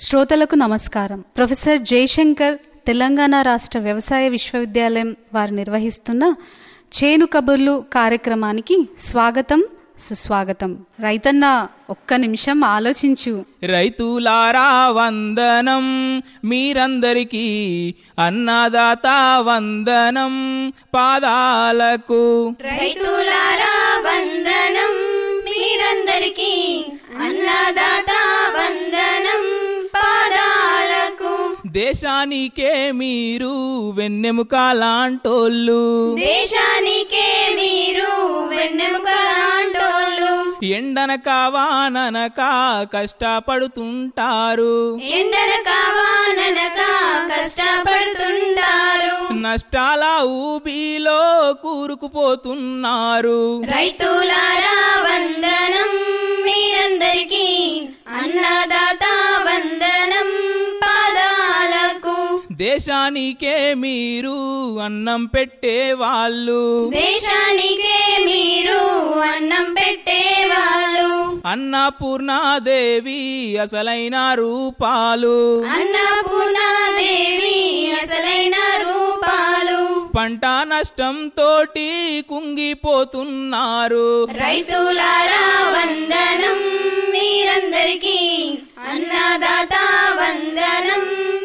శ్రోతలకు నమస్కారం ప్రొఫెసర్ జయశంకర్ తెలంగాణ రాష్ట్ర వ్యవసాయ విశ్వవిద్యాలయం వారు నిర్వహిస్తున్న చేను కబుర్లు కార్యక్రమానికి స్వాగతం సుస్వాగతం రైతన్న ఒక్క నిమిషం ఆలోచించు రైతులారా వందనం మీరందరికీ అన్నదాత వందనం పాదాలకు రైతులారా వందనం మీరందరికీ అన్నదాత వందనం పాదాలకు దేశానికే మీరు వెన్నెముక లాంటోళ్ళు దేశానికే మీరు వెన్నెముకలాంటోళ్ళు ఎండనక వాననక కష్టపడుతుంటారు ఎండనక వాననక కష్టపడుతుంటారు నష్టాల ఊబిలో కూరుకుపోతున్నారు రైతులారా వందనం మీరందరికీ అన్నదాత వందనం పాదాలకు దేశానికే మీరు అన్నం పెట్టే వాళ్ళు దేశానికే మీరు అన్నం పెట్టేవాళ్ళు అన్నపూర్ణాదేవి అసలైన రూపాలు అన్నపూర్ణాదేవి అసలైన రూపాలు పంట నష్టం తోటి కుంగిపోతున్నారు రైతులారా వందనం మీరందరికీ అన్నదాత వందనం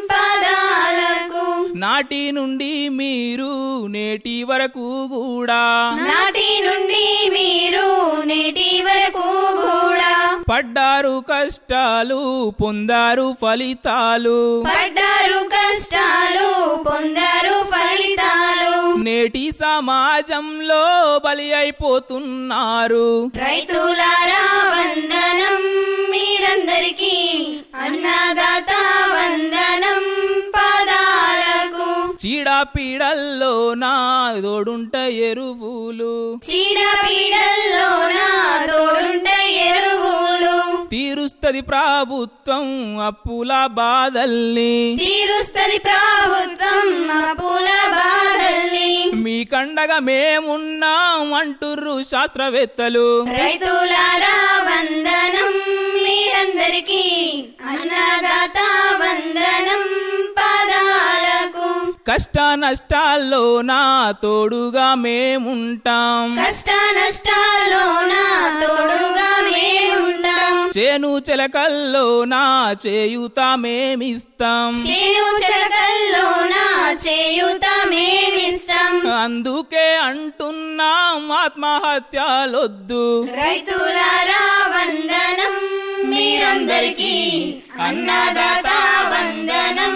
పాదాలకు నాటి నుండి మీరు నేటి వరకు కూడా నాటి నుండి మీరు నేటి వరకు కూడా పడ్డారు కష్టాలు పొందారు ఫలితాలు పడ్డారు కష్టాలు పొందారు ఫలితాలు నేటి సమాజంలో బలి అయిపోతున్నారు రైతులారా వందనం మీరందరికీ అన్నదాత వందనం పాదాలకు చీడపీడల్లో నా తోడుంట ఎరువులు చీడపీడల్లోన తోడుంట ఎరువులు తీరుస్తది ప్రభుత్వం అప్పుల బాధల్ని తీరుస్తది ప్రభుత్వం అప్పుల బాధల్ని మీ కండగా మేమున్నాం అంటుర్రు శాస్త్రవేత్తలు రైతులారా వందనం మీరందరికీ అన్నదాత వందనం పాదాలకు కష్ట నష్టాల్లో నా తోడుగా మేముంటాం కష్ట నష్టాల్లోన తోడుగా మేముంటాం చేను చెలకల్లో నా చేయుత మేమిస్తాం చేను చెలకల్లోన చేయుత మేమిస్తాం అందుకే అంటున్నాం ఆత్మహత్యలొద్దు రైతులారా వందనం మీరందరికీ అన్నదాత వందనం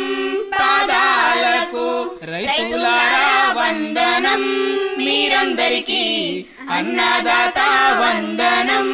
పాదాలకు రైతులారా వందనం మీరందరికీ అన్నదాత వందనం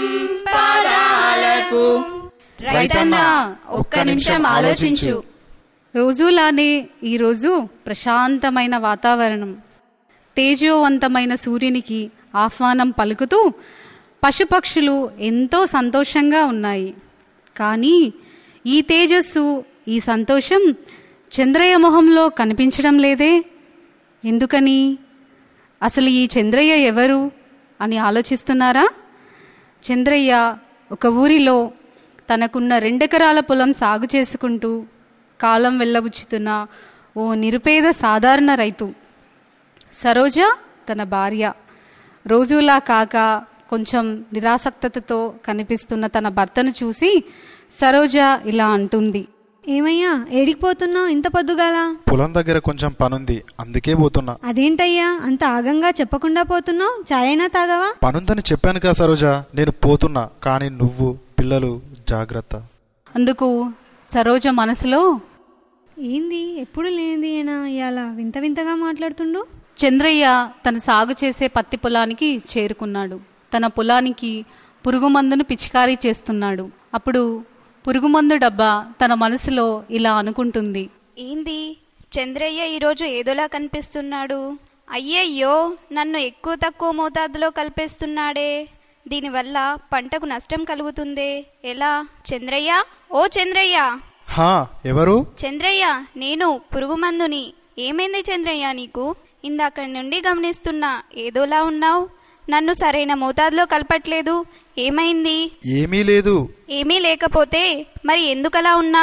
పాదాలకు రైతన్న ఒక్క నిమిషం ఆలోచించు రోజులానే ఈరోజు ప్రశాంతమైన వాతావరణం తేజోవంతమైన సూర్యునికి ఆహ్వానం పలుకుతూ పశుపక్షులు ఎంతో సంతోషంగా ఉన్నాయి కానీ ఈ తేజస్సు ఈ సంతోషం చంద్రయ్య మొహంలో కనిపించడం లేదే ఎందుకని అసలు ఈ చంద్రయ్య ఎవరు అని ఆలోచిస్తున్నారా చంద్రయ్య ఒక ఊరిలో తనకున్న రెండెకరాల పొలం సాగు చేసుకుంటూ కాలం వెళ్ళబుచ్చుతున్న ఓ నిరుపేద సాధారణ రైతు సరోజ తన భార్య రోజులా కాక కొంచెం నిరాసక్తతతో కనిపిస్తున్న తన భర్తను చూసి సరోజ ఇలా అంటుంది ఏమయ్యా ఏడికిపోతున్నావు ఇంత పొద్దుగాల పొలం దగ్గర కొంచెం పనుంది అందుకే పోతున్నా అదేంటయ్యా అంత ఆగంగా చెప్పకుండా పోతున్నావు చాయైనా తాగవా పనుందని చెప్పాను కదా సరోజ నేను పోతున్నా కానీ నువ్వు పిల్లలు జాగ్రత్త అందుకు సరోజ మనసులో ఏంది ఎప్పుడు లేనిది అయినా ఇవాళ వింత వింతగా మాట్లాడుతుండు చంద్రయ్య తన సాగు చేసే పత్తి పొలానికి చేరుకున్నాడు తన పొలానికి పురుగుమందును పిచికారీ చేస్తున్నాడు అప్పుడు పురుగుమందు డబ్బా తన మనసులో ఇలా అనుకుంటుంది ఏంది చంద్రయ్య ఈరోజు ఏదోలా కనిపిస్తున్నాడు అయ్యయ్యో నన్ను ఎక్కువ తక్కువ మోతాదులో కలిపేస్తున్నాడే దీనివల్ల పంటకు నష్టం కలుగుతుందే ఎలా చంద్రయ్య ఓ చంద్రయ్య హా ఎవరు చంద్రయ్య నేను పురుగుమందుని ఏమైంది చంద్రయ్య నీకు ఇందాక నుండి గమనిస్తున్నా ఏదోలా ఉన్నావు నన్ను సరైన మోతాదులో కలపట్లేదు ఏమైంది ఏమీ లేదు ఏమీ లేకపోతే మరి ఎందుకలా ఉన్నావు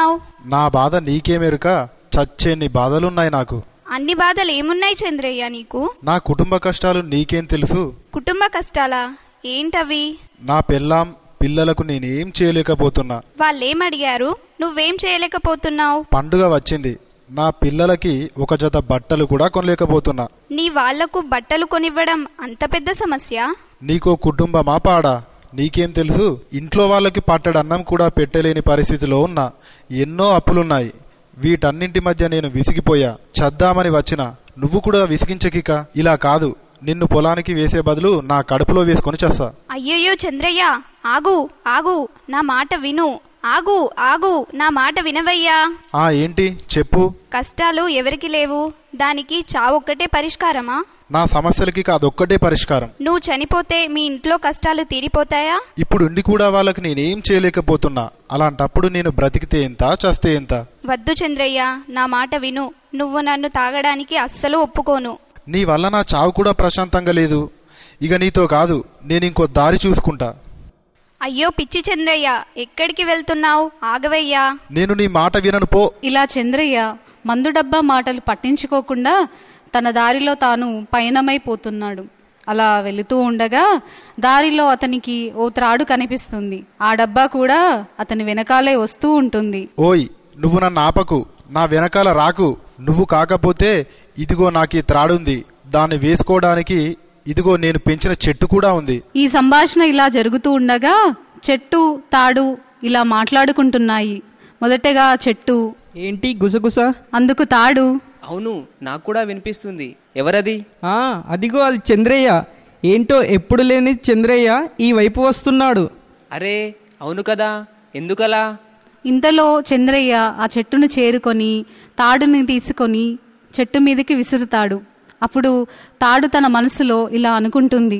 నా బాధ నీకేమెరుక చచ్చేన్ని బాధలున్నాయి నాకు అన్ని బాధలు ఏమున్నాయి చంద్రయ్య నీకు నా కుటుంబ కష్టాలు నీకేం తెలుసు కుటుంబ కష్టాలా ఏంటవి నా పెళ్ళాం పిల్లలకు నేనేం చేయలేకపోతున్నా వాళ్ళేం అడిగారు నువ్వేం చేయలేకపోతున్నావు పండుగ వచ్చింది నా పిల్లలకి ఒక జత బట్టలు కూడా కొనలేకపోతున్నా నీ వాళ్లకు బట్టలు కొనివ్వడం అంత పెద్ద సమస్య నీకో కుటుంబమా పాడా నీకేం తెలుసు ఇంట్లో వాళ్ళకి పట్టడన్నం కూడా పెట్టలేని పరిస్థితిలో ఉన్నా ఎన్నో అప్పులున్నాయి వీటన్నింటి మధ్య నేను విసిగిపోయా చద్దామని వచ్చిన నువ్వు కూడా విసిగించకిక ఇలా కాదు నిన్ను పొలానికి వేసే బదులు నా కడుపులో వేసుకొని చేస్తా అయ్యయ్యో చంద్రయ్య ఆగు ఆగు నా మాట విను ఆగు ఆగు నా మాట వినవయ్యా ఆ ఏంటి చెప్పు కష్టాలు ఎవరికి లేవు దానికి చావొక్కటే పరిష్కారమా నా సమస్యలకి అదొక్కటే పరిష్కారం నువ్వు చనిపోతే మీ ఇంట్లో కష్టాలు తీరిపోతాయా ఇప్పుడు ఉండి కూడా వాళ్ళకి నేనేం చేయలేకపోతున్నా అలాంటప్పుడు నేను బ్రతికితే ఎంత చస్తే ఎంత వద్దు చంద్రయ్య నా మాట విను నువ్వు నన్ను తాగడానికి అస్సలు ఒప్పుకోను నీ వల్ల నా చావు కూడా ప్రశాంతంగా లేదు ఇక నీతో కాదు నేను ఇంకో దారి చూసుకుంటా అయ్యో పిచ్చి చంద్రయ్య ఎక్కడికి వెళ్తున్నావు ఆగవయ్యా నేను నీ మాట వినను పో ఇలా చంద్రయ్య మందు డబ్బా మాటలు పట్టించుకోకుండా తన దారిలో తాను పయనమైపోతున్నాడు అలా వెళుతూ ఉండగా దారిలో అతనికి ఓ త్రాడు కనిపిస్తుంది ఆ డబ్బా కూడా అతని వెనకాలే వస్తూ ఉంటుంది ఓయ్ నువ్వు నన్ను ఆపకు నా వెనకాల రాకు నువ్వు కాకపోతే ఇదిగో నాకు ఈ త్రాడుంది దాన్ని వేసుకోవడానికి ఇదిగో నేను పెంచిన చెట్టు కూడా ఉంది ఈ సంభాషణ ఇలా జరుగుతూ ఉండగా చెట్టు తాడు ఇలా మాట్లాడుకుంటున్నాయి మొదటగా చెట్టు ఏంటి గుసగుస అందుకు తాడు అవును నాకు కూడా వినిపిస్తుంది ఎవరది ఆ అదిగో అది చంద్రయ్య ఏంటో ఎప్పుడు లేని చంద్రయ్య ఈ వైపు వస్తున్నాడు అరే అవును కదా ఎందుకలా ఇంతలో చంద్రయ్య ఆ చెట్టును చేరుకొని తాడుని తీసుకొని చెట్టు మీదకి విసురుతాడు అప్పుడు తాడు తన మనసులో ఇలా అనుకుంటుంది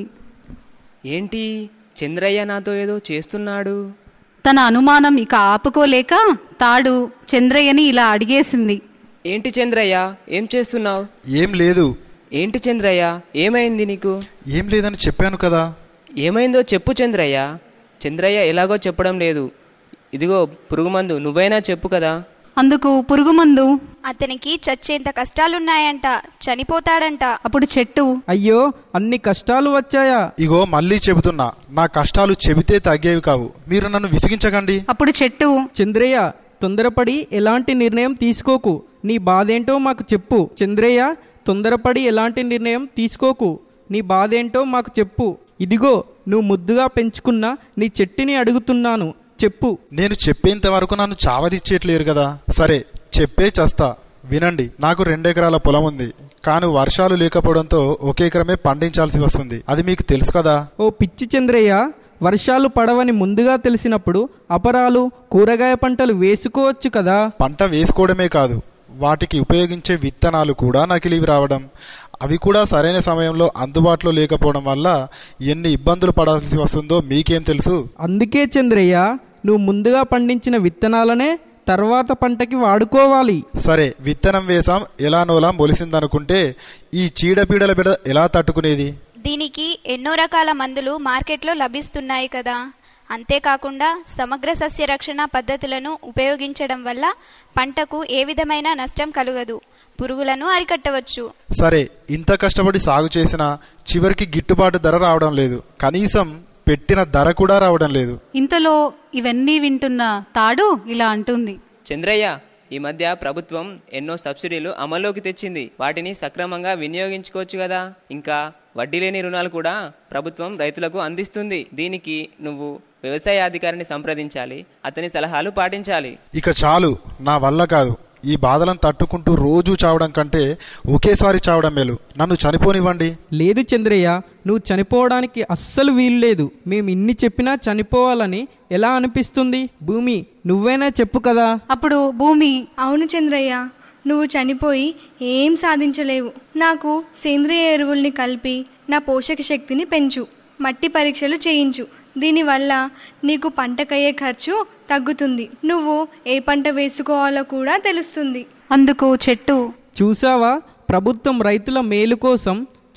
ఏంటి చంద్రయ్య నాతో ఏదో చేస్తున్నాడు తన అనుమానం ఇక ఆపుకోలేక తాడు చంద్రయ్యని ఇలా అడిగేసింది ఏంటి చంద్రయ్య ఏం చేస్తున్నావు ఏం లేదు ఏంటి చంద్రయ్య ఏమైంది నీకు ఏం లేదని చెప్పాను కదా ఏమైందో చెప్పు చంద్రయ్య చంద్రయ్య ఎలాగో చెప్పడం లేదు ఇదిగో పురుగుమందు నువ్వైనా చెప్పు కదా అందుకు పురుగుమందు అతనికి చచ్చేంత కష్టాలున్నాయంట చనిపోతాడంట అప్పుడు చెట్టు అయ్యో అన్ని కష్టాలు వచ్చాయా ఇగో మళ్ళీ చెబుతున్నా నా కష్టాలు చెబితే తగ్గేవి కావు మీరు నన్ను విసిగించకండి అప్పుడు చెట్టు చంద్రయ్య తొందరపడి ఎలాంటి నిర్ణయం తీసుకోకు నీ బాధేంటో మాకు చెప్పు చంద్రయ్య తొందరపడి ఎలాంటి నిర్ణయం తీసుకోకు నీ బాధేంటో మాకు చెప్పు ఇదిగో నువ్వు ముద్దుగా పెంచుకున్న నీ చెట్టుని అడుగుతున్నాను చెప్పు నేను చెప్పేంత వరకు నన్ను చావరిచ్చేట్లేరు కదా సరే చెప్పే చస్తా వినండి నాకు రెండెకరాల పొలం ఉంది కానీ వర్షాలు లేకపోవడంతో ఒక ఎకరమే పండించాల్సి వస్తుంది అది మీకు తెలుసు కదా ఓ పిచ్చి చంద్రయ్య వర్షాలు పడవని ముందుగా తెలిసినప్పుడు అపరాలు కూరగాయ పంటలు వేసుకోవచ్చు కదా పంట వేసుకోవడమే కాదు వాటికి ఉపయోగించే విత్తనాలు కూడా నకిలీవి రావడం అవి కూడా సరైన సమయంలో అందుబాటులో లేకపోవడం వల్ల ఎన్ని ఇబ్బందులు పడాల్సి వస్తుందో మీకేం తెలుసు అందుకే చంద్రయ్య నువ్వు ముందుగా పండించిన విత్తనాలనే తర్వాత పంటకి వాడుకోవాలి సరే విత్తనం వేసాం ఎలానోలా మొలిసిందనుకుంటే ఈ చీడపీడల బిడ ఎలా తట్టుకునేది దీనికి ఎన్నో రకాల మందులు మార్కెట్లో లభిస్తున్నాయి కదా అంతేకాకుండా సమగ్ర సస్య రక్షణ పద్ధతులను ఉపయోగించడం వల్ల పంటకు ఏ విధమైన నష్టం కలుగదు పురుగులను అరికట్టవచ్చు సరే ఇంత కష్టపడి సాగు చేసినా చివరికి గిట్టుబాటు ధర రావడం లేదు కనీసం పెట్టిన ధర కూడా రావడం లేదు ఇంతలో ఇవన్నీ వింటున్న తాడు ఇలా అంటుంది చంద్రయ్య ఈ మధ్య ప్రభుత్వం ఎన్నో సబ్సిడీలు అమల్లోకి తెచ్చింది వాటిని సక్రమంగా వినియోగించుకోవచ్చు కదా ఇంకా వడ్డీ లేని రుణాలు కూడా ప్రభుత్వం రైతులకు అందిస్తుంది దీనికి నువ్వు వ్యవసాయ అధికారిని సంప్రదించాలి అతని సలహాలు పాటించాలి ఇక చాలు నా వల్ల కాదు ఈ బాధలను తట్టుకుంటూ రోజూ చావడం కంటే ఒకేసారి చావడం మేలు నన్ను చనిపోనివ్వండి లేదు చంద్రయ్య నువ్వు చనిపోవడానికి అస్సలు వీలు లేదు మేము ఇన్ని చెప్పినా చనిపోవాలని ఎలా అనిపిస్తుంది భూమి నువ్వైనా చెప్పు కదా అప్పుడు భూమి అవును చంద్రయ్య నువ్వు చనిపోయి ఏం సాధించలేవు నాకు సేంద్రియ ఎరువుల్ని కలిపి నా పోషక శక్తిని పెంచు మట్టి పరీక్షలు చేయించు దీనివల్ల నీకు పంటకయ్యే ఖర్చు తగ్గుతుంది నువ్వు ఏ పంట వేసుకోవాలో కూడా తెలుస్తుంది అందుకు చెట్టు చూసావా ప్రభుత్వం రైతుల మేలు కోసం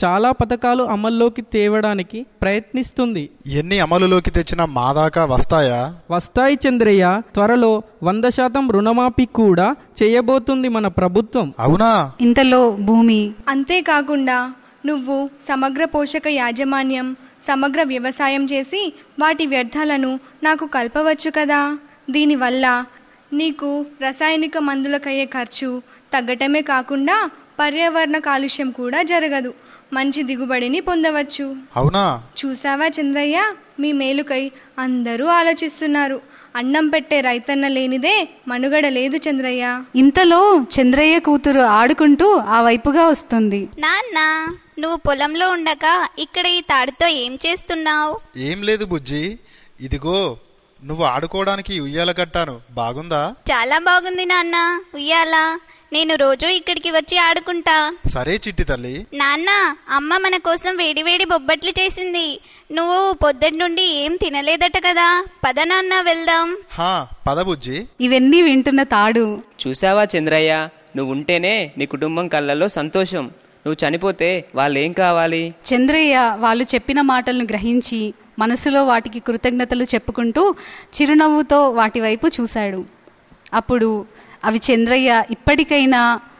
చాలా పథకాలు అమల్లోకి తేవడానికి ప్రయత్నిస్తుంది ఎన్ని అమలులోకి తెచ్చినా మా దాకా వస్తాయా వస్తాయి చంద్రయ్య త్వరలో వంద శాతం రుణమాఫీ కూడా చేయబోతుంది మన ప్రభుత్వం అవునా ఇంతలో భూమి అంతేకాకుండా నువ్వు సమగ్ర పోషక యాజమాన్యం సమగ్ర వ్యవసాయం చేసి వాటి వ్యర్థాలను నాకు కలపవచ్చు కదా దీనివల్ల నీకు రసాయనిక మందులకయ్యే ఖర్చు తగ్గటమే కాకుండా పర్యావరణ కాలుష్యం కూడా జరగదు మంచి దిగుబడిని పొందవచ్చు అవునా చూసావా చంద్రయ్య మీ మేలుకై అందరూ ఆలోచిస్తున్నారు అన్నం పెట్టే రైతన్న లేనిదే మనుగడ లేదు చంద్రయ్య ఇంతలో చంద్రయ్య కూతురు ఆడుకుంటూ ఆ వైపుగా వస్తుంది నాన్న నువ్వు పొలంలో ఉండగా ఇక్కడ ఈ తాడుతో ఏం చేస్తున్నావు ఏం లేదు బుజ్జి ఇదిగో నువ్వు ఆడుకోవడానికి ఉయ్యాల కట్టాను బాగుందా చాలా బాగుంది నాన్న ఉయ్యాలా నేను రోజు ఇక్కడికి వచ్చి ఆడుకుంటా సరే చిట్టి తల్లి నాన్న అమ్మ మన కోసం వేడివేడి బొబ్బట్లు చేసింది నువ్వు పొద్దుటి నుండి ఏం తినలేదట కదా పద నాన్న వెళ్దాం హా పద బుజ్జి ఇవన్నీ వింటున్న తాడు చూసావా చంద్రయ్య నువ్వు ఉంటేనే నీ కుటుంబం కళ్ళల్లో సంతోషం నువ్వు చనిపోతే వాళ్ళేం కావాలి చంద్రయ్య వాళ్ళు చెప్పిన మాటలను గ్రహించి మనసులో వాటికి కృతజ్ఞతలు చెప్పుకుంటూ చిరునవ్వుతో వాటి వైపు చూశాడు అప్పుడు అవి చంద్రయ్య ఇప్పటికైనా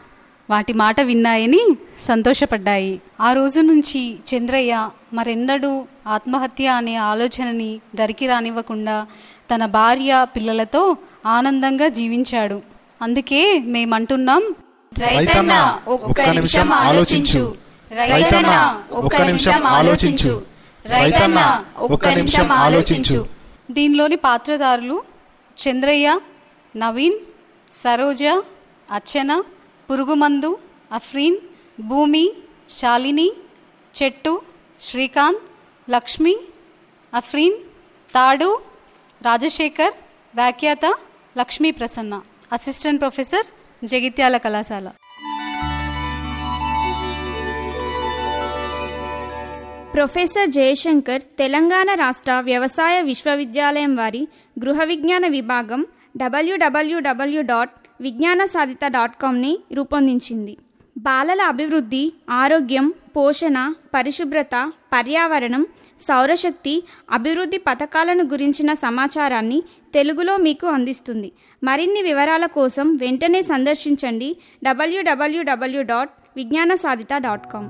వాటి మాట విన్నాయని సంతోషపడ్డాయి ఆ రోజు నుంచి చంద్రయ్య మరెన్నడూ ఆత్మహత్య అనే ఆలోచనని దరికి రానివ్వకుండా తన భార్య పిల్లలతో ఆనందంగా జీవించాడు అందుకే మేమంటున్నాం రైతన్న ఒక్క నిమిషం ఆలోచించు రైతన్న ఒక్క నిమిషం ఆలోచించు రైతన్న ఒక్క నిమిషం ఆలోచించు దీనిలోని పాత్రధారులు చంద్రయ్య నవీన్ సరోజ అర్చన పురుగుమందు అఫ్రీన్ భూమి శాలిని చెట్టు శ్రీకాంత్ లక్ష్మి అఫ్రీన్ తాడు రాజశేఖర్ వ్యాఖ్యాత లక్ష్మీ ప్రసన్న అసిస్టెంట్ ప్రొఫెసర్ జగిత్యాల కళాశాల ప్రొఫెసర్ జయశంకర్ తెలంగాణ రాష్ట్ర వ్యవసాయ విశ్వవిద్యాలయం వారి గృహ విజ్ఞాన విభాగం డబ్ల్యూడబ్ల్యూడబ్ల్యూ డాట్ విజ్ఞాన సాధిత డాట్ కామ్ని రూపొందించింది బాలల అభివృద్ధి ఆరోగ్యం పోషణ పరిశుభ్రత పర్యావరణం సౌరశక్తి అభివృద్ధి పథకాలను గురించిన సమాచారాన్ని తెలుగులో మీకు అందిస్తుంది మరిన్ని వివరాల కోసం వెంటనే సందర్శించండి డబ్ల్యూడబ్ల్యూడబ్ల్యూ డాట్ విజ్ఞాన సాధిత డాట్ కామ్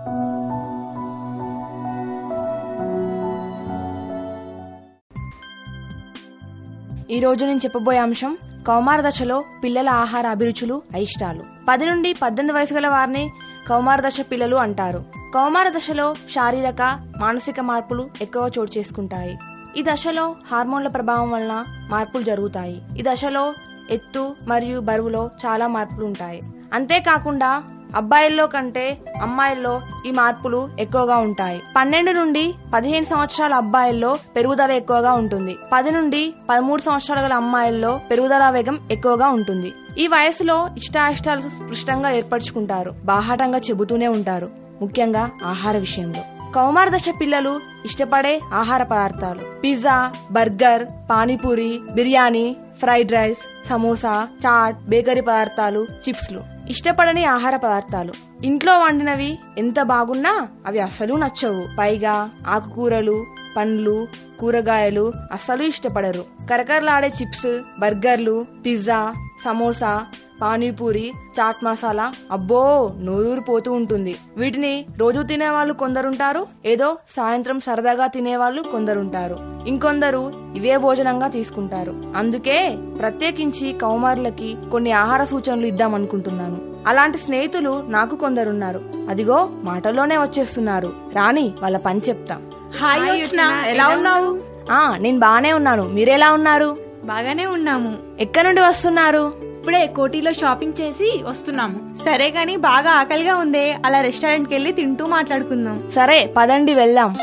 ఈ రోజు నేను చెప్పబోయే అంశం కౌమార దశలో పిల్లల ఆహార అభిరుచులు అయిష్టాలు పది నుండి పద్దెనిమిది వయసు గల వారిని కౌమార దశ పిల్లలు అంటారు కౌమార దశలో శారీరక మానసిక మార్పులు ఎక్కువ చోటు చేసుకుంటాయి ఈ దశలో హార్మోన్ల ప్రభావం వలన మార్పులు జరుగుతాయి ఈ దశలో ఎత్తు మరియు బరువులో చాలా మార్పులు ఉంటాయి అంతేకాకుండా అబ్బాయిల్లో కంటే అమ్మాయిల్లో ఈ మార్పులు ఎక్కువగా ఉంటాయి పన్నెండు నుండి పదిహేను సంవత్సరాల అబ్బాయిల్లో పెరుగుదల ఎక్కువగా ఉంటుంది పది నుండి పదమూడు సంవత్సరాల గల అమ్మాయిల్లో పెరుగుదల వేగం ఎక్కువగా ఉంటుంది ఈ వయసులో ఇష్టాయిష్టాలు స్పష్టంగా ఏర్పరచుకుంటారు బాహాటంగా చెబుతూనే ఉంటారు ముఖ్యంగా ఆహార విషయంలో కౌమార దశ పిల్లలు ఇష్టపడే ఆహార పదార్థాలు pizza burger panipuri biryani fried rice samosa chaat bakery పదార్థాలు చిప్స్లు ఇష్టపడని ఆహార పదార్థాలు ఇంట్లో వండినవి ఎంత బాగున్నా అవి అస్సలు నచ్చవు పైగా ఆకుకూరలు పండ్లు కూరగాయలు అస్సలు ఇష్టపడరు కరకరలాడే చిప్స్ బర్గర్లు పిజ్జా సమోసా పానీపూరి చాట్ మసాలా అబ్బో నోరూరు పోతూ ఉంటుంది వీటిని రోజు తినేవాళ్ళు కొందరుంటారు ఏదో సాయంత్రం సరదాగా తినేవాళ్ళు కొందరుంటారు ఇంకొందరు ఇవే భోజనంగా తీసుకుంటారు అందుకే ప్రత్యేకించి కౌమారులకి కొన్ని ఆహార సూచనలు ఇద్దామనుకుంటున్నాను అలాంటి స్నేహితులు నాకు కొందరున్నారు అదిగో మాటల్లోనే వచ్చేస్తున్నారు రాని వాళ్ళ పని చెప్తా హాయ్ యోచన ఎలా ఉన్నావు ఆ నేను బానే ఉన్నాను మీరెలా ఉన్నారు బాగానే ఉన్నాము ఎక్కడి నుండి వస్తున్నారు ఇప్పుడే కోటిలో షాపింగ్ చేసి వస్తున్నాము సరే గాని బాగా ఆకలిగా ఉందే అలా రెస్టారెంట్ కి వెళ్ళి తింటూ మాట్లాడుకుందాం సరే పదండి వెళ్దాం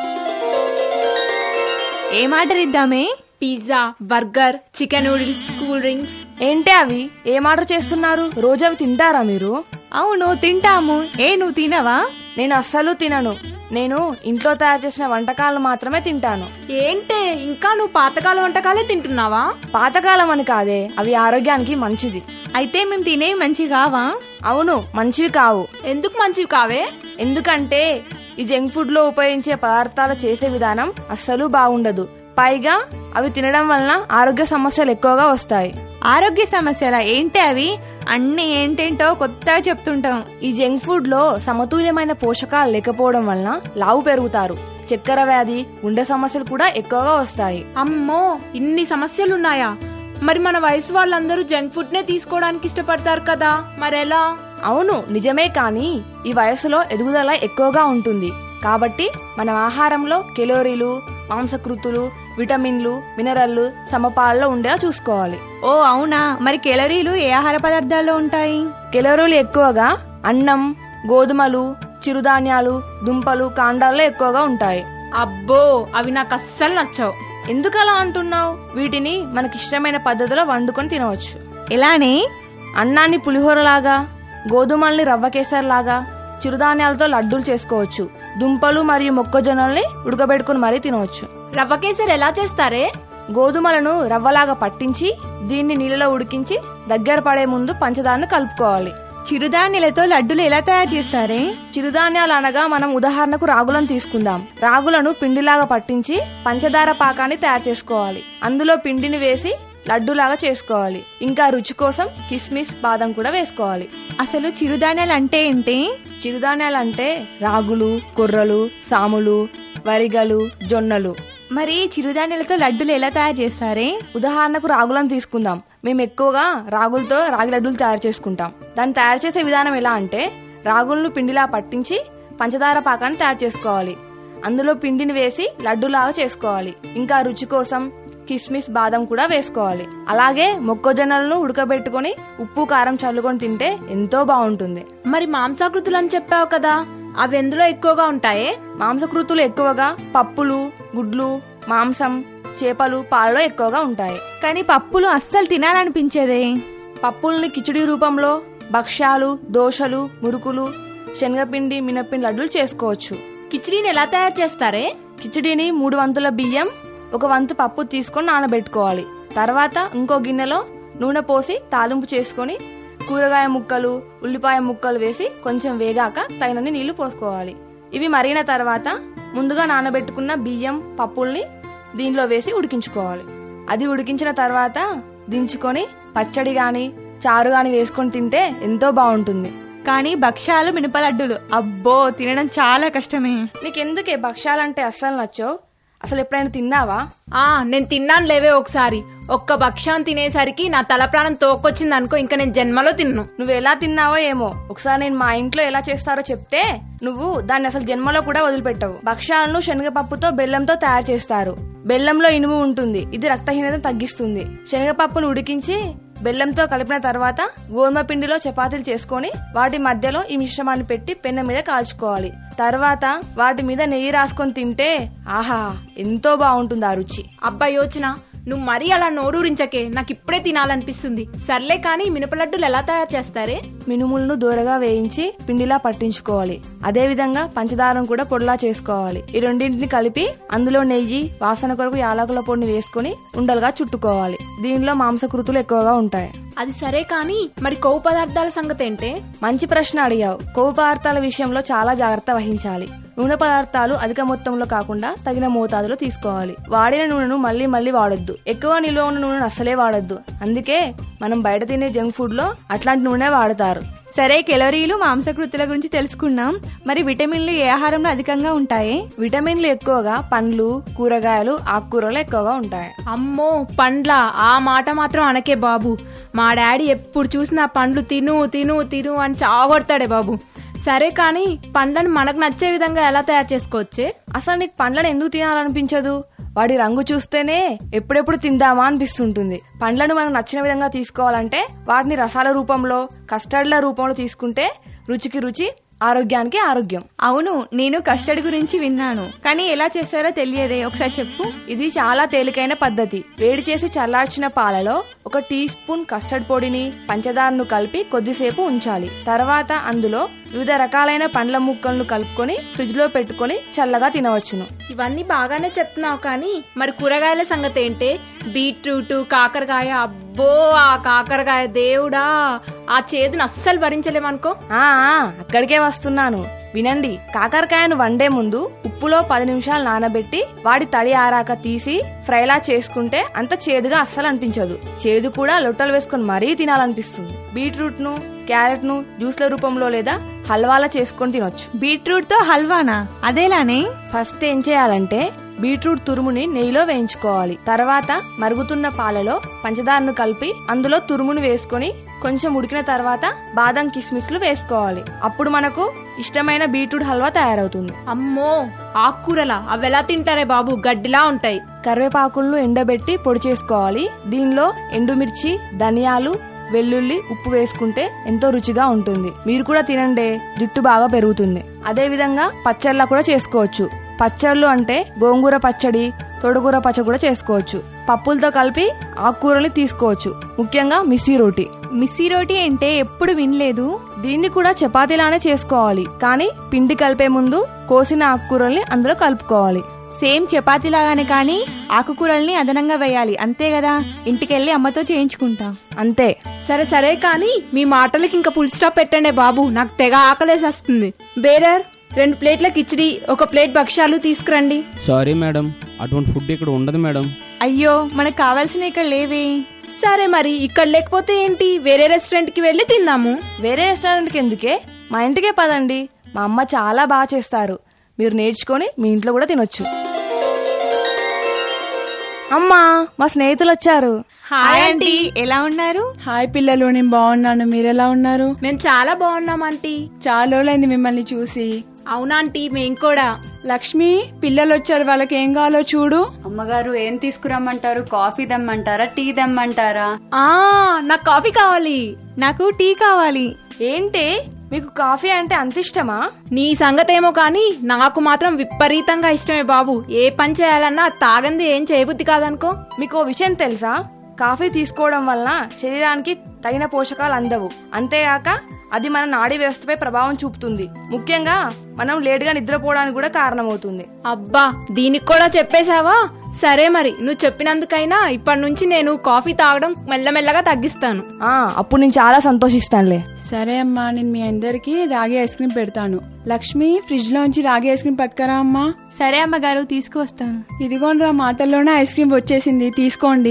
ఏం ఆర్డర్ ఇద్దామే pizza burger chicken noodles cool drinks ఏంటి అవి ఏం ఆర్డర్ చేస్తున్నారు రోజు అవి తింటారా మీరు అవును తింటాము ఏ నువ్వు తినవా నేను అస్సలు తినను నేను ఇంట్లో తయారు చేసిన వంటకాలను మాత్రమే తింటాను ఏంటే ఇంకా నువ్వు పాతకాల వంటకాలే తింటున్నావా పాతకాలం అని కాదే అవి ఆరోగ్యానికి మంచిది అయితే మేము తినేవి మంచి కావా అవును మంచివి కావు ఎందుకు మంచివి కావే ఎందుకంటే ఈ జంక్ ఫుడ్ లో ఉపయోగించే పదార్థాలు చేసే విధానం అస్సలు బాగుండదు పైగా అవి తినడం వలన ఆరోగ్య సమస్యలు ఎక్కువగా వస్తాయి ఆరోగ్య సమస్యల ఏంటి అవి అన్ని ఏంటేంటో కొత్తగా చెప్తుంటాం ఈ జంక్ ఫుడ్ లో సమతుల్యమైన పోషకాలు లేకపోవడం వలన లావు పెరుగుతారు చక్కెర వ్యాధి గుండె సమస్యలు కూడా ఎక్కువగా వస్తాయి అమ్మో ఇన్ని సమస్యలున్నాయా మరి మన వయసు వాళ్ళందరూ జంక్ ఫుడ్ నే తీసుకోవడానికి ఇష్టపడతారు కదా మరెలా అవును నిజమే కానీ ఈ వయసులో ఎదుగుదల ఎక్కువగా ఉంటుంది కాబట్టి మన ఆహారంలో కెలోరీలు మాంసకృతులు విటమిన్లు మినరల్లు సమపాలలో ఉండేలా చూసుకోవాలి ఓ అవునా మరి కెలరీలు ఏ ఆహార పదార్థాల్లో ఉంటాయి కెలోరీలు ఎక్కువగా అన్నం గోధుమలు చిరుధాన్యాలు దుంపలు కాండాల్లో ఎక్కువగా ఉంటాయి అబ్బో అవి నాకు అస్సలు నచ్చవు ఎందుకు అలా అంటున్నావు వీటిని మనకిష్టమైన పద్ధతిలో వండుకొని తినవచ్చు ఎలానే అన్నాన్ని పులిహోరలాగా గోధుమల్ని రవ్వ కేసరిలాగా చిరుధాన్యాలతో లడ్డూలు చేసుకోవచ్చు దుంపలు మరియు మొక్కజొన్నల్ని ఉడకబెట్టుకుని మరీ తినవచ్చు రవ్వ కేసరి ఎలా చేస్తారే గోధుమలను రవ్వలాగా పట్టించి దీన్ని నీళ్ళలో ఉడికించి దగ్గర పడే ముందు పంచదారను కలుపుకోవాలి చిరుధాన్యాలతో లడ్డులు ఎలా తయారు చేస్తారే చిరుధాన్యాలు అనగా మనం ఉదాహరణకు రాగులను తీసుకుందాం రాగులను పిండిలాగా పట్టించి పంచదార పాకాన్ని తయారు చేసుకోవాలి అందులో పిండిని వేసి లడ్డూలాగా చేసుకోవాలి ఇంకా రుచి కోసం కిస్మిస్ బాదం కూడా వేసుకోవాలి అసలు చిరుధాన్యాలు అంటే ఏంటి చిరుధాన్యాలు అంటే రాగులు కొర్రలు సాములు వరిగలు జొన్నలు మరి చిరుధాన్యాలతో లడ్డులు ఎలా తయారు చేస్తారే ఉదాహరణకు రాగులను తీసుకుందాం మేము ఎక్కువగా రాగులతో రాగి లడ్డూలు తయారు చేసుకుంటాం దాన్ని తయారు చేసే విధానం ఎలా అంటే రాగులను పిండిలా పట్టించి పంచదార పాకాన్ని తయారు చేసుకోవాలి అందులో పిండిని వేసి లడ్డూలాగా చేసుకోవాలి ఇంకా రుచి కోసం కిస్మిస్ బాదం కూడా వేసుకోవాలి అలాగే మొక్కజొన్నలను ఉడకబెట్టుకొని ఉప్పు కారం చల్లుకొని తింటే ఎంతో బాగుంటుంది మరి మాంసాకృతులు అని చెప్పావు కదా అవి ఎందులో ఎక్కువగా ఉంటాయే మాంసకృతులు ఎక్కువగా పప్పులు గుడ్లు మాంసం చేపలు పాలలో ఎక్కువగా ఉంటాయి కానీ పప్పులు అస్సలు తినాలనిపించేదే పప్పుల్ని కిచిడి రూపంలో భక్ష్యాలు దోశలు మురుకులు శనగపిండి మినపిండి లడ్డూలు చేసుకోవచ్చు కిచిడీని ఎలా తయారు చేస్తారే కిచిడీని మూడు వంతుల బియ్యం ఒక వంతు పప్పు తీసుకొని నానబెట్టుకోవాలి తర్వాత ఇంకో గిన్నెలో నూనె పోసి తాలింపు చేసుకొని కూరగాయ ముక్కలు ఉల్లిపాయ ముక్కలు వేసి కొంచెం వేగాక తగినన్ని నీళ్లు పోసుకోవాలి ఇవి మరిగిన తర్వాత ముందుగా నానబెట్టుకున్న బియ్యం పప్పుల్ని దీనిలో వేసి ఉడికించుకోవాలి అది ఉడికించిన తర్వాత దించుకొని పచ్చడి గాని చారు గాని వేసుకొని తింటే ఎంతో బాగుంటుంది కానీ భక్ష్యాలు మినప లడ్డులు అబ్బో తినడం చాలా కష్టమే నీకెందుకే భక్ష్యాలంటే అస్సలు నచ్చో అసలు ఎప్పుడైనా తిన్నావా ఆ నేను తిన్నాను లేవే ఒకసారి ఒక్క భక్ష్యం తినేసరికి నా తల ప్రాణం తోకొచ్చింది అనుకో ఇంకా నేను జన్మలో తిన్ను నువ్వు ఎలా తిన్నావో ఏమో ఒకసారి నేను మా ఇంట్లో ఎలా చేస్తారో చెప్తే నువ్వు దాన్ని అసలు జన్మలో కూడా వదిలిపెట్టవు భక్ష్యాలను శనగపప్పుతో బెల్లంతో తయారు చేస్తారు బెల్లంలో ఇనుము ఉంటుంది ఇది రక్తహీనతను తగ్గిస్తుంది శనగపప్పును ఉడికించి బెల్లంతో కలిపిన తర్వాత గోధుమ పిండిలో చపాతీలు చేసుకొని వాటి మధ్యలో ఈ మిశ్రమాన్ని పెట్టి పెన్న మీద కాల్చుకోవాలి తర్వాత వాటి మీద నెయ్యి రాసుకొని తింటే ఆహా ఎంతో బాగుంటుంది ఆ రుచి అబ్బా యోచన నువ్వు మరీ అలా నోరూరించకే నాకు ఇప్పుడే తినాలనిపిస్తుంది సర్లే కానీ మినపలడ్డులు ఎలా తయారు చేస్తారే మినుములను దూరగా వేయించి పిండిలా పట్టించుకోవాలి అదే విధంగా పంచదారం కూడా పొడిలా చేసుకోవాలి ఈ రెండింటిని కలిపి అందులో నెయ్యి వాసన కొరకు యాలకుల పొడిని వేసుకుని ఉండలుగా చుట్టుకోవాలి దీనిలో మాంసకృతులు ఎక్కువగా ఉంటాయి అది సరే కానీ మరి కొవ్వు పదార్థాల సంగతి ఏంటే మంచి ప్రశ్న అడిగావు కొవ్వు పదార్థాల విషయంలో చాలా జాగ్రత్త వహించాలి నూనె పదార్థాలు అధిక మొత్తంలో కాకుండా తగిన మోతాదులో తీసుకోవాలి వాడిన నూనెను మళ్ళీ మళ్ళీ వాడొద్దు ఎక్కువ నిల్వ ఉన్న నూనెను అస్సలే వాడొద్దు అందుకే మనం బయట తినే జంక్ ఫుడ్ లో అట్లాంటి నూనె వాడతారు సరే కెలరీలు మాంసకృతుల గురించి తెలుసుకున్నాం మరి విటమిన్లు ఏ ఆహారంలో అధికంగా ఉంటాయి విటమిన్లు ఎక్కువగా పండ్లు కూరగాయలు ఆకుకూరలు ఎక్కువగా ఉంటాయి అమ్మో పండ్ల ఆ మాట మాత్రం అనకే బాబు మా డాడీ ఎప్పుడు చూసినా పండ్లు తిను తిను తిను అని చాగొడతాడే బాబు సరే కానీ పండ్లను మనకు నచ్చే విధంగా ఎలా తయారు చేసుకోవచ్చే అసలు నీకు పండ్లను ఎందుకు తినాలనిపించదు వాడి రంగు చూస్తేనే ఎప్పుడెప్పుడు తిందామా అనిపిస్తుంటుంది పండ్లను మనం నచ్చిన విధంగా తీసుకోవాలంటే వాటిని రసాల రూపంలో కస్టర్డ్ల రూపంలో తీసుకుంటే రుచికి రుచి ఆరోగ్యానికి ఆరోగ్యం అవును నేను కస్టర్డ్ గురించి విన్నాను కానీ ఎలా చేస్తారో తెలియదే ఒకసారి చెప్పు ఇది చాలా తేలికైన పద్ధతి వేడి చేసి చల్లార్చిన పాలలో ఒక టీ స్పూన్ కస్టర్డ్ పొడిని పంచదారను కలిపి కొద్దిసేపు ఉంచాలి తర్వాత అందులో వివిధ రకాలైన పండ్ల ముక్కలను కలుపుకొని ఫ్రిడ్జ్ లో పెట్టుకొని చల్లగా తినవచ్చును ఇవన్నీ బాగానే చెప్తున్నావు కానీ మరి కూరగాయల సంగతి ఏంటే బీట్రూట్ కాకరకాయ అబ్బో ఆ కాకరకాయ దేవుడా ఆ చేదుని అస్సలు భరించలేమనుకో ఆ ఆ, అక్కడికే వస్తున్నాను వినండి కాకరకాయను వండే ముందు ఉప్పులో పది నిమిషాలు నానబెట్టి వాడి తడి ఆరాక తీసి ఫ్రైలా చేసుకుంటే అంత చేదుగా అస్సలు అనిపించదు చేదు కూడా లొట్టలు వేసుకొని మరీ తినాలనిపిస్తుంది బీట్రూట్ ను క్యారెట్ ను జ్యూస్ల రూపంలో లేదా హల్వాలా చేసుకొని తినొచ్చు బీట్రూట్ తో హల్వానా అదేలానే ఫస్ట్ ఏం చేయాలంటే బీట్రూట్ తురుముని నెయ్యిలో వేయించుకోవాలి తర్వాత మరుగుతున్న పాలలో పంచదారను కలిపి అందులో తురుముని వేసుకొని కొంచెం ఉడికిన తర్వాత బాదం కిస్మిస్లు వేసుకోవాలి అప్పుడు మనకు ఇష్టమైన బీట్రూట్ హల్వా తయారవుతుంది అమ్మో ఆకుకూరలా అవి ఎలా తింటారే బాబు గడ్డిలా ఉంటాయి కరివేపాకులను ఎండబెట్టి పొడి చేసుకోవాలి దీనిలో ఎండుమిర్చి ధనియాలు వెల్లుల్లి ఉప్పు వేసుకుంటే ఎంతో రుచిగా ఉంటుంది మీరు కూడా తినండి జుట్టు బాగా పెరుగుతుంది అదే విధంగా పచ్చళ్ళ కూడా చేసుకోవచ్చు పచ్చళ్ళు అంటే గోంగూర పచ్చడి తొడగూర పచ్చడి కూడా చేసుకోవచ్చు పప్పులతో కలిపి ఆకుకూరని తీసుకోవచ్చు ముఖ్యంగా మిస్సీ రోటి మిస్సీ రోటీ అంటే ఎప్పుడు వినలేదు దీన్ని కూడా చపాతీలానే చేసుకోవాలి కానీ పిండి కలిపే ముందు కోసిన ఆకుకూరల్ని అందులో కలుపుకోవాలి సేమ్ చపాతీ లాగానే కానీ ఆకుకూరల్ని అదనంగా వేయాలి అంతే కదా ఇంటికెళ్ళి అమ్మతో చేయించుకుంటా అంతే సరే సరే కానీ మీ మాటలకి ఇంకా ఫుల్ స్టాప్ పెట్టండి బాబు నాకు తెగ ఆకలేసేస్తుంది బేరర్ రెండు ప్లేట్ల కిచిడి ఒక ప్లేట్ భక్ష్యాలు తీసుకురండి సారీ మేడం అటువంటి ఫుడ్ ఇక్కడ ఉండదు మేడం అయ్యో మనకు కావాల్సిన ఇక్కడ లేవే సరే మరి ఇక్కడ లేకపోతే ఏంటి వేరే రెస్టారెంట్ కి వెళ్ళి తిందాము వేరే రెస్టారెంట్కి ఎందుకే మా ఇంటికే పదండి మా అమ్మ చాలా బాగా చేస్తారు మీరు నేర్చుకొని మీ ఇంట్లో కూడా తినొచ్చు అమ్మా మా స్నేహితులు వచ్చారు హాయ్ ఆంటీ ఎలా ఉన్నారు హాయ్ పిల్లలు నేను బాగున్నాను మీరెలా ఉన్నారు మేము చాలా బాగున్నాం ఆంటీ చాలా రోజులైంది మిమ్మల్ని చూసి అవునాంటీ మేం కూడా లక్ష్మి పిల్లలు వచ్చారు వాళ్ళకి ఏం కావాలో చూడు అమ్మగారు ఏం తీసుకురమ్మంటారు కాఫీ దమ్మంటారా టీ దమ్మంటారా ఆ నాకు కాఫీ కావాలి నాకు టీ కావాలి ఏంటి మీకు కాఫీ అంటే అంత ఇష్టమా నీ సంగతేమో కానీ నాకు మాత్రం విపరీతంగా ఇష్టమే బాబు ఏ పని చేయాలన్నా తాగంది ఏం చేయబుద్ధి కాదనుకో మీకు ఓ విషయం తెలుసా కాఫీ తీసుకోవడం వలన శరీరానికి తగిన పోషకాలు అందవు అంతేగాక అది మన నాడీ వ్యవస్థపై ప్రభావం చూపుతుంది ముఖ్యంగా మనం లేటుగా నిద్రపోవడానికి కూడా కారణమవుతుంది అబ్బా దీనికి కూడా చెప్పేశావా సరే మరి నువ్వు చెప్పినందుకైనా ఇప్పటి నుంచి నేను కాఫీ తాగడం మెల్లమెల్లగా తగ్గిస్తాను ఆ అప్పుడు నేను చాలా సంతోషిస్తానులే సరే అమ్మా నేను మీ అందరికి రాగి ఐస్ క్రీమ్ పెడతాను లక్ష్మి ఫ్రిడ్జ్ లోంచి రాగి ఐస్ క్రీమ్ పట్టుకరా అమ్మా సరే అమ్మగారు తీసుకువస్తాను ఇదిగోండ్రా మాటల్లోనే ఐస్ క్రీమ్ వచ్చేసింది తీసుకోండి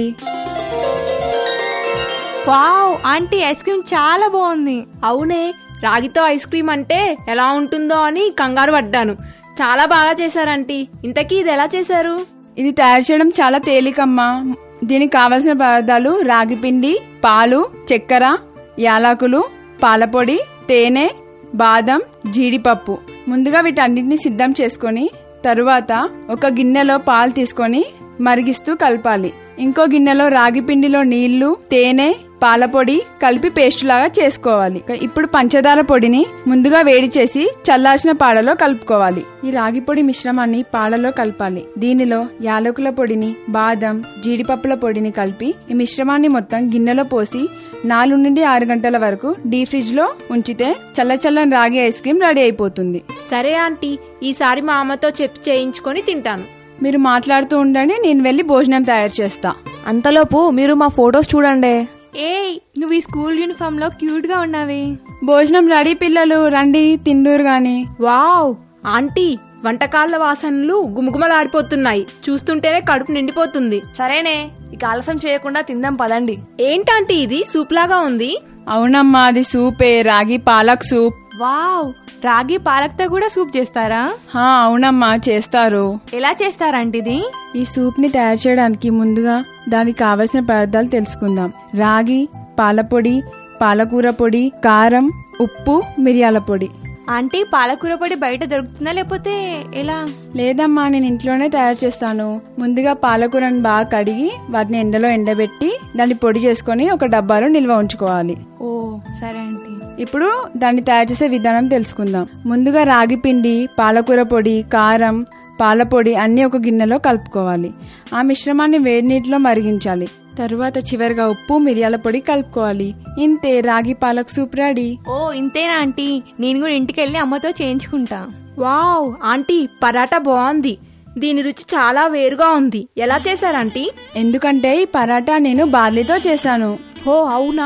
వావ్ ఆంటీ ఐస్ క్రీమ్ చాలా బాగుంది అవునే రాగితో ఐస్ క్రీమ్ అంటే ఎలా ఉంటుందో అని కంగారు పడ్డాను చాలా బాగా చేశారంటీ ఇంతకీ ఇది ఎలా చేశారు ఇది తయారు చేయడం చాలా తేలికమ్మా దీనికి కావలసిన పదార్థాలు రాగి పిండి పాలు చక్కెర యాలకులు పాలపొడి తేనె బాదం జీడిపప్పు ముందుగా వీటన్నిటిని సిద్ధం చేసుకొని తరువాత ఒక గిన్నెలో పాలు తీసుకొని మరిగిస్తూ కలపాలి ఇంకో గిన్నెలో రాగి పిండిలో నీళ్లు తేనె పాలపొడి కలిపి పేస్ట్ లాగా చేసుకోవాలి ఇప్పుడు పంచదార పొడిని ముందుగా వేడి చేసి చల్లార్చిన పాలలో కలుపుకోవాలి ఈ రాగి పొడి మిశ్రమాన్ని పాలలో కలపాలి దీనిలో యాలకుల పొడిని బాదం జీడిపప్పుల పొడిని కలిపి ఈ మిశ్రమాన్ని మొత్తం గిన్నెలో పోసి నాలుగు నుండి ఆరు గంటల వరకు డీ ఫ్రిడ్జ్ లో ఉంచితే చల్ల చల్లని రాగి ఐస్ క్రీమ్ రెడీ అయిపోతుంది సరే ఆంటీ ఈసారి మా అమ్మతో చెప్పి చేయించుకొని తింటాను మీరు మాట్లాడుతూ ఉండండి నేను వెళ్ళి భోజనం తయారు చేస్తా అంతలోపు మీరు మా ఫొటోస్ చూడండి ఏయ్ నువ్వు ఈ స్కూల్ యూనిఫామ్ లో క్యూట్ గా ఉన్నావే భోజనం రెడీ పిల్లలు రండి తిందూరు గాని వావ్ ఆంటీ వంటకాల వాసనలు గుమగుమలాడిపోతున్నాయి చూస్తుంటేనే కడుపు నిండిపోతుంది సరేనే ఇక ఆలస్యం చేయకుండా తిందాం పదండి ఏంటంటీ ఇది సూప్ లాగా ఉంది అవునమ్మా అది సూపే రాగి పాలక్ సూప్ వావ్ రాగి పాలక్తో కూడా సూప్ చేస్తారా హా అవునమ్మా చేస్తారు ఎలా చేస్తారంటే ఇది ఈ సూప్ ని తయారు చేయడానికి ముందుగా దానికి కావలసిన పదార్థాలు తెలుసుకుందాం రాగి పాలపొడి పాలకూర పొడి కారం ఉప్పు మిరియాల పొడి ఆంటీ పాలకూర పొడి బయట దొరుకుతుందా లేకపోతే ఎలా లేదమ్మా నేను ఇంట్లోనే తయారు చేస్తాను ముందుగా పాలకూరని బాగా కడిగి వాటిని ఎండలో ఎండబెట్టి దాన్ని పొడి చేసుకొని ఒక డబ్బాలో నిల్వ ఉంచుకోవాలి ఓ సరే ఆంటీ ఇప్పుడు దాన్ని తయారు చేసే విధానం తెలుసుకుందాం ముందుగా రాగి పిండి పాలకూర పొడి కారం పాలపొడి అన్ని ఒక గిన్నెలో కలుపుకోవాలి ఆ మిశ్రమాన్ని వేడి నీటిలో మరిగించాలి తరువాత చివరిగా ఉప్పు మిరియాల పొడి కలుపుకోవాలి ఇంతే రాగి పాలక్ సూప్ రెడీ ఓ ఇంతేనా ఆంటీ నేను కూడా ఇంటికి వెళ్ళి అమ్మతో చేయించుకుంటా వావ్ ఆంటీ పరాటా బాగుంది దీని రుచి చాలా వేరుగా ఉంది ఎలా చేశారంటీ ఎందుకంటే ఈ పరాటా నేను బార్లీతో చేశాను ఓ అవునా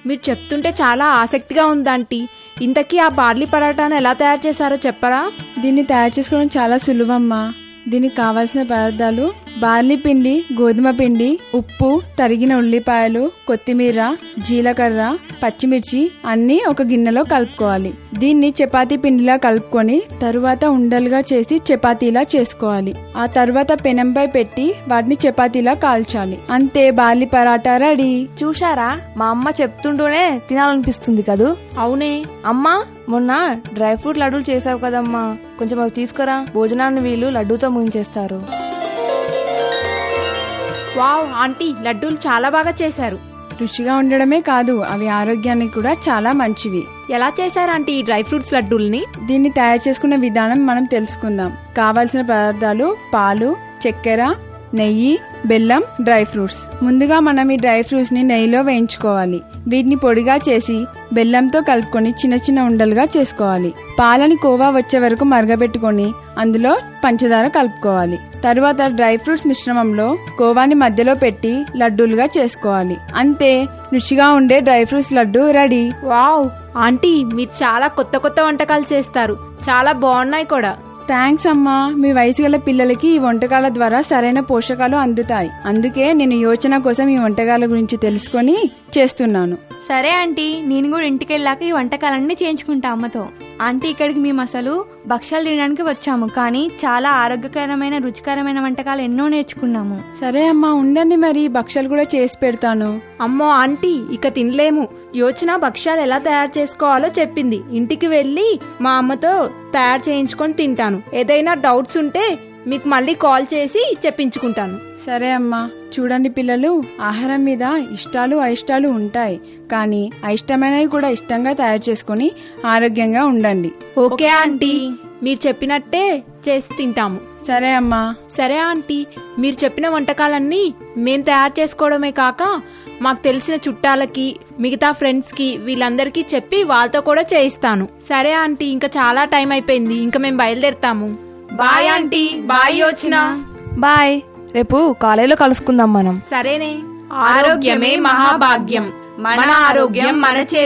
మీరు చెప్తుంటే చాలా ఆసక్తిగా ఉందంటీ ఇంతకీ ఆ బార్లీ పరాటాను ఎలా తయారు చేశారో చెప్పరా దీన్ని తయారు చేసుకోవడం చాలా సులువమ్మా దీనికి కావాల్సిన పదార్థాలు బార్లీ పిండి గోధుమ పిండి ఉప్పు తరిగిన ఉల్లిపాయలు కొత్తిమీర జీలకర్ర పచ్చిమిర్చి అన్నీ ఒక గిన్నెలో కలుపుకోవాలి దీన్ని చపాతీ పిండిలా కలుపుకొని తరువాత ఉండలుగా చేసి చపాతీలా చేసుకోవాలి ఆ తరువాత పెనంపై పెట్టి వాటిని చపాతీలా కాల్చాలి అంతే బార్లీ పరాటా రెడీ చూశారా మా అమ్మ చెప్తుంటూనే తినాలనిపిస్తుంది కదూ అవునే అమ్మా మొన్న డ్రై ఫ్రూట్ లడ్డూలు చేసావు కదమ్మా కొంచెం అవి తీసుకురా భోజనాన్ని వీళ్ళు లడ్డూతో ముంచేస్తారు వావ్ ఆంటీ లడ్డూలు చాలా బాగా చేశారు రుచిగా ఉండడమే కాదు అవి ఆరోగ్యానికి కూడా చాలా మంచివి ఎలా చేశారు ఆంటీ ఈ డ్రై ఫ్రూట్స్ లడ్డూల్ని దీన్ని తయారు చేసుకునే విధానం మనం తెలుసుకుందాం కావాల్సిన పదార్థాలు పాలు చక్కెర నెయ్యి బెల్లం డ్రై ఫ్రూట్స్ ముందుగా మనం ఈ డ్రై ఫ్రూట్స్ ని నెయ్యిలో వేయించుకోవాలి వీటిని పొడిగా చేసి బెల్లంతో కలుపుకొని చిన్న చిన్న ఉండలుగా చేసుకోవాలి పాలని కోవా వచ్చే వరకు మరగబెట్టుకొని అందులో పంచదార కలుపుకోవాలి తరువాత డ్రై ఫ్రూట్స్ మిశ్రమంలో కోవాని మధ్యలో పెట్టి లడ్డూలుగా చేసుకోవాలి అంతే రుచిగా ఉండే dry fruits laddu ready wow aunty మీరు చాలా కొత్త కొత్త వంటకాలు చేస్తారు చాలా బాగున్నాయి కూడా థ్యాంక్స్ అమ్మా మీ వయసు గల పిల్లలకి ఈ వంటకాల ద్వారా సరైన పోషకాలు అందుతాయి అందుకే నేను యోచన కోసం ఈ వంటకాల గురించి తెలుసుకొని చేస్తున్నాను సరే ఆంటీ నేను కూడా ఇంటికి వెళ్ళాక ఈ వంటకాలన్నీ చేయించుకుంటా అమ్మతో ఆంటీ ఇక్కడికి మేము అసలు భక్ష్యాలు తినడానికి వచ్చాము కానీ చాలా ఆరోగ్యకరమైన రుచికరమైన వంటకాలు ఎన్నో నేర్చుకున్నాము సరే అమ్మా ఉండండి మరి భక్షాలు కూడా చేసి పెడతాను అమ్మో ఆంటీ ఇక తినలేము యోచన భక్ష్యాలు ఎలా తయారు చేసుకోవాలో చెప్పింది ఇంటికి వెళ్ళి మా అమ్మతో తయారు చేయించుకొని తింటాను ఏదైనా డౌట్స్ ఉంటే మీకు మళ్ళీ కాల్ చేసి చెప్పించుకుంటాను సరే అమ్మా చూడండి పిల్లలు ఆహారం మీద ఇష్టాలు అయిష్టాలు ఉంటాయి కానీ అయిష్టమైనవి కూడా ఇష్టంగా తయారు చేసుకొని ఆరోగ్యంగా ఉండండి ఓకే ఆంటీ మీరు చెప్పినట్టే చేసి తింటాము సరే అమ్మా సరే ఆంటీ మీరు చెప్పిన వంటకాలన్నీ మేం తయారు చేసుకోవడమే కాక మాకు తెలిసిన చుట్టాలకి మిగతా ఫ్రెండ్స్ కి వీళ్ళందరికీ చెప్పి వాళ్ళతో కూడా చేయిస్తాను సరే ఆంటీ ఇంకా చాలా టైం అయిపోయింది ఇంకా మేము బయలుదేరుతాము బాయ్ ఆంటీ బాయ్ యోచన బాయ్ రేపు కాలేజీలో కలుసుకుందాం మనం సరేనే ఆరోగ్యమే మహాభాగ్యం మన ఆరోగ్యం మన చేతి